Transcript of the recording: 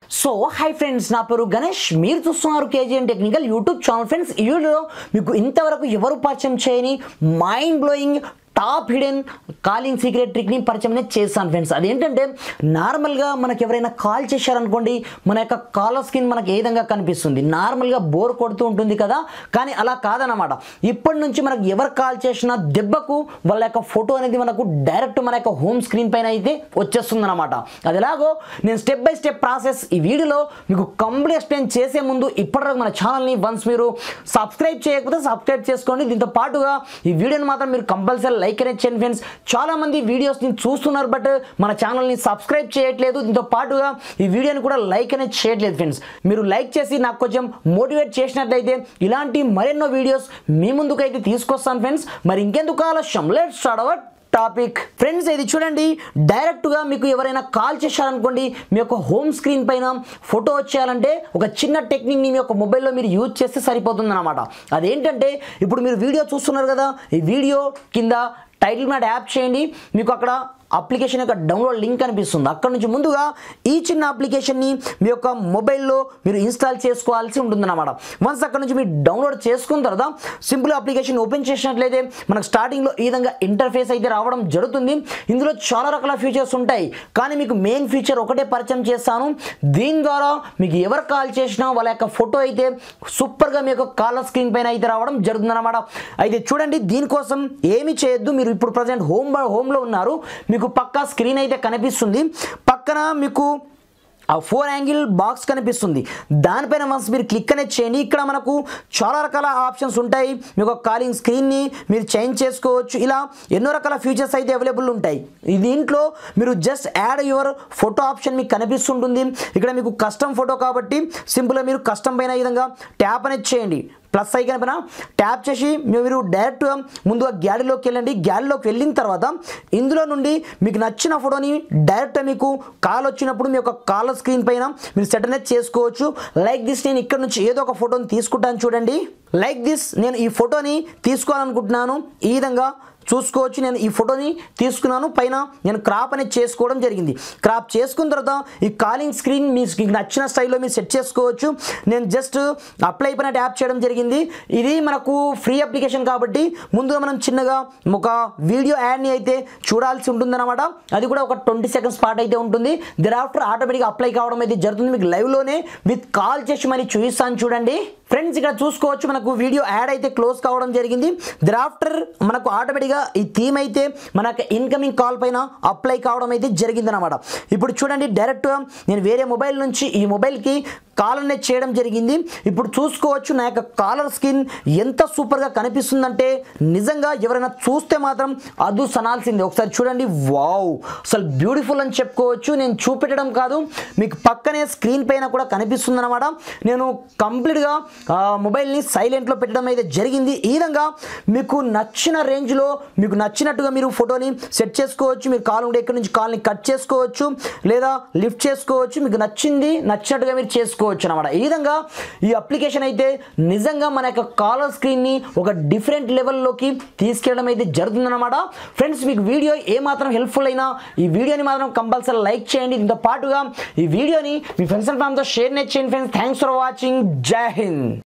so hi friends నా పేరు గణేష్ మీరు చూస్తున్నారు KGN technical YouTube channel friends ఈ వీడియోలో మీకు ఇంతవరకు ఎవరు పరిచయం చేయని mind blowing top hidden calling secret ట్రిక్ని పరిచయం అనేది చేస్తాను ఫ్రెండ్స్ అదేంటంటే నార్మల్గా మనకి ఎవరైనా కాల్ చేశారనుకోండి మన యొక్క కాలర్ స్క్రీన్ మనకి ఏ విధంగా కనిపిస్తుంది నార్మల్గా బోర్ కొడుతూ ఉంటుంది కదా కానీ అలా కాదనమాట ఇప్పటి నుంచి మనకు ఎవరు కాల్ చేసినా దెబ్బకు వాళ్ళ యొక్క ఫోటో అనేది మనకు డైరెక్ట్ మన యొక్క హోమ్ స్క్రీన్ పైన అయితే వచ్చేస్తుంది అనమాట అది ఎలాగో నేను స్టెప్ బై స్టెప్ ప్రాసెస్ ఈ వీడియోలో మీకు కంప్లీట్ ఎక్స్ప్లెయిన్ చేసే ముందు ఇప్పటివరకు మన ఛానల్ని వన్స్ మీరు సబ్స్క్రైబ్ చేయకపోతే సబ్స్క్రైబ్ చేసుకోండి దీంతో పాటుగా ఈ వీడియోని మాత్రం మీరు కంపల్సరీ లైక్ అనేది చేయండి ఫ్రెండ్స్ చాలా మంది వీడియోస్ని చూస్తున్నారు బట్ మన ఛానల్ని సబ్స్క్రైబ్ చేయట్లేదు దీంతో పాటుగా ఈ వీడియోని కూడా లైక్ అనేది చేయట్లేదు ఫ్రెండ్స్ మీరు లైక్ చేసి నాకు కొంచెం మోటివేట్ చేసినట్లయితే ఇలాంటి మరెన్నో వీడియోస్ మీ ముందుకు అయితే తీసుకొస్తాను ఫ్రెండ్స్ మరి ఇంకెందుకు ఆలస్యం let start our topic friends ఇది చూడండి డైరెక్ట్గా మీకు ఎవరైనా కాల్ చేశారనుకోండి మీ యొక్క హోమ్ స్క్రీన్ పైన ఫోటో వచ్చేయాలంటే ఒక చిన్న టెక్నిక్ని మీ యొక్క మొబైల్లో మీరు యూజ్ చేస్తే సరిపోతుంది అనమాట అదేంటంటే ఇప్పుడు మీరు వీడియో చూస్తున్నారు కదా ఈ వీడియో కింద టైటిల్ మ్యాట్ యాప్ చేయండి మీకు అక్కడ అప్లికేషన్ యొక్క డౌన్లోడ్ లింక్ కనిపిస్తుంది అక్కడ నుంచి ముందుగా ఈ చిన్న అప్లికేషన్ని మీ యొక్క మొబైల్లో మీరు ఇన్స్టాల్ చేసుకోవాల్సి ఉంటుందన్నమాట వన్స్ అక్కడ నుంచి మీరు డౌన్లోడ్ చేసుకున్న తర్వాత సింపుల్ అప్లికేషన్ ఓపెన్ చేసినట్లయితే మనకు స్టార్టింగ్లో ఈ విధంగా ఇంటర్ఫేస్ అయితే రావడం జరుగుతుంది ఇందులో చాలా రకాల ఫీచర్స్ ఉంటాయి కానీ మీకు మెయిన్ ఫీచర్ ఒకటే పరిచయం చేస్తాను దీని ద్వారా మీకు ఎవరు కాల్ చేసినా వాళ్ళ యొక్క ఫోటో అయితే సూపర్గా మీ యొక్క కాలర్ స్క్రీన్ పైన అయితే రావడం జరుగుతుందన్నమాట అయితే చూడండి దీనికోసం ఏమి చేయొద్దు మీరు ఇప్పుడు ప్రజెంట్ హోమ్ హోమ్లో ఉన్నారు మీకు పక్కా స్క్రీన్ అయితే కనిపిస్తుంది పక్కన మీకు ఆ ఫోర్ యాంగిల్ బాక్స్ కనిపిస్తుంది దానిపైన వన్స్ మీరు క్లిక్ అనేది చేయండి ఇక్కడ మనకు చాలా రకాల ఆప్షన్స్ ఉంటాయి మీకు కాలింగ్ స్క్రీన్ని మీరు చేంజ్ చేసుకోవచ్చు ఇలా ఎన్నో రకాల ఫీచర్స్ అయితే అవైలబుల్ ఉంటాయి ఈ దీంట్లో మీరు just add your photo option మీకు కనిపిస్తుంటుంది ఇక్కడ మీకు కస్టమ్ ఫోటో కాబట్టి సింపుల్గా మీరు కస్టమ్ పైన ఈ విధంగా ట్యాప్ అనేది చేయండి ప్లస్ ఐకాన్ పైన ట్యాప్ చేసి మీరు డైరెక్ట్గా ముందుగా గ్యాలరీలోకి వెళ్ళండి గ్యాలరీలోకి వెళ్ళిన తర్వాత ఇందులో నుండి మీకు నచ్చిన ఫోటోని డైరెక్ట్ మీకు కాల్ వచ్చినప్పుడు మీ యొక్క కాల్ స్క్రీన్ పైన మీరు సెట్ అనేది చేసుకోవచ్చు లైక్ దిస్ నేను ఇక్కడ నుంచి ఏదో ఒక ఫోటోని తీసుకుంటాను చూడండి లైక్ దిస్ నేను ఈ ఫోటోని తీసుకోవాలనుకుంటున్నాను ఈ విధంగా చూసుకోవచ్చు నేను ఈ ఫోటోని తీసుకున్నాను పైన నేను క్రాప్ అనేది చేసుకోవడం జరిగింది క్రాప్ చేసుకున్న తర్వాత ఈ కాలింగ్ స్క్రీన్ మీకు నచ్చిన స్టైల్లో మీరు సెట్ చేసుకోవచ్చు నేను జస్ట్ అప్లై పైన ట్యాప్ చేయడం జరిగింది ఇది మనకు ఫ్రీ అప్లికేషన్ కాబట్టి ముందుగా మనం చిన్నగా ఒక వీడియో యాడ్ని అయితే చూడాల్సి ఉంటుందన్నమాట అది కూడా ఒక ట్వంటీ సెకండ్స్ పాటు అయితే ఉంటుంది దర్ ఆఫ్టర్ ఆటోమేటిక్గా అప్లై కావడం అయితే జరుగుతుంది మీకు లైవ్లోనే విత్ కాల్ చేసి మరి చూపిస్తాను చూడండి ఫ్రెండ్స్ ఇక్కడ చూసుకోవచ్చు మనకు వీడియో యాడ్ అయితే క్లోజ్ కావడం జరిగింది దరాఫ్టర్ మనకు ఆటోమేటిక్గా ఈ థీమ్ అయితే మనకు ఇన్కమింగ్ కాల్ పైన అప్లై కావడం అయితే జరిగిందనమాట ఇప్పుడు చూడండి డైరెక్ట్గా నేను వేరే మొబైల్ నుంచి ఈ మొబైల్కి కాల్ అనేది చేయడం జరిగింది ఇప్పుడు చూసుకోవచ్చు నా యొక్క కాలర్ స్కిన్ ఎంత సూపర్గా కనిపిస్తుందంటే నిజంగా ఎవరైనా చూస్తే మాత్రం అదు సనాల్సిందే ఒకసారి చూడండి వావ్ అసలు బ్యూటిఫుల్ అని చెప్పుకోవచ్చు నేను చూపెట్టడం కాదు మీకు పక్కనే స్క్రీన్ పైన కూడా కనిపిస్తుంది అనమాట నేను కంప్లీట్గా మొబైల్ని సైలెంట్లో పెట్టడం అయితే జరిగింది ఈ విధంగా మీకు నచ్చిన రేంజ్లో మీకు నచ్చినట్టుగా మీరు ఫోటోని సెట్ చేసుకోవచ్చు మీరు కాల్ ఉండే ఎక్కడి నుంచి కాల్ని కట్ చేసుకోవచ్చు లేదా లిఫ్ట్ చేసుకోవచ్చు మీకు నచ్చింది నచ్చినట్టుగా మీరు చేసుకోవచ్చు అనమాట ఈ విధంగా ఈ అప్లికేషన్ అయితే నిజంగా మన యొక్క కాలర్ స్క్రీన్ని ఒక డిఫరెంట్ లెవెల్లోకి తీసుకెళ్ళడం అయితే జరుగుతుందన్నమాట ఫ్రెండ్స్ మీకు వీడియో ఏ మాత్రం హెల్ప్ఫుల్ అయినా ఈ వీడియోని మాత్రం కంపల్సరీ లైక్ చేయండి దీంతో పాటుగా ఈ వీడియోని మీ ఫ్రెండ్స్ అండ్ ఫ్యామిలీతో షేర్ చేయండి friends thanks for watching Jai Hind